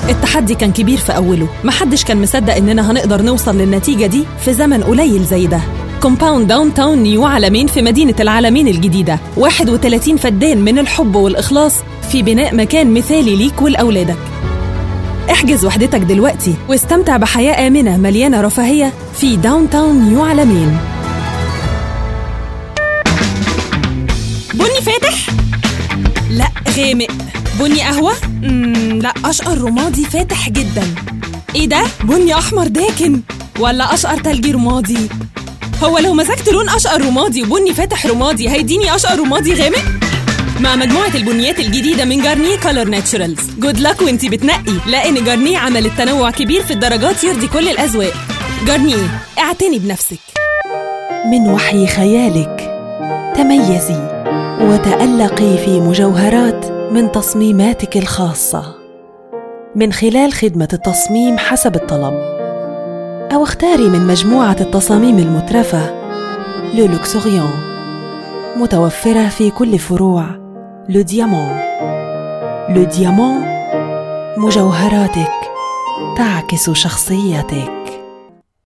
التحدي كان كبير في أوله محدش كان مصدق إننا هنقدر نوصل للنتيجة دي في زمن قليل زي ده كومباوند داون تاون نيو عالمين في مدينة العالمين الجديدة 31 فدان من الحب والإخلاص في بناء مكان مثالي ليك ولأولادك احجز وحدتك دلوقتي واستمتع بحياة آمنة مليانة رفاهية في داون تاون نيو عالمين بني فاتح؟ لا غامق بني قهوة؟ مم لا أشقر رمادي فاتح جدا ايه ده؟ بني أحمر داكن ولا أشقر تلجي رمادي؟ هو لو مسكت لون أشقر رمادي وبني فاتح رمادي هيديني أشقر رمادي غامق؟ مع مجموعة البنيات الجديدة من جارنيه كولر ناتشورالز جود لك وانتي بتنقي لأن جارنيه عملت تنوع كبير في الدرجات يرضي كل الأذواق جارنيه اعتني بنفسك من وحي خيالك تميزي وتألقي في مجوهرات من تصميماتك الخاصة من خلال خدمة التصميم حسب الطلب أو اختاري من مجموعة التصاميم المترفة لو لوكسوريون متوفرة في كل فروع لو ديامون لو ديامون مجوهراتك تعكس شخصيتك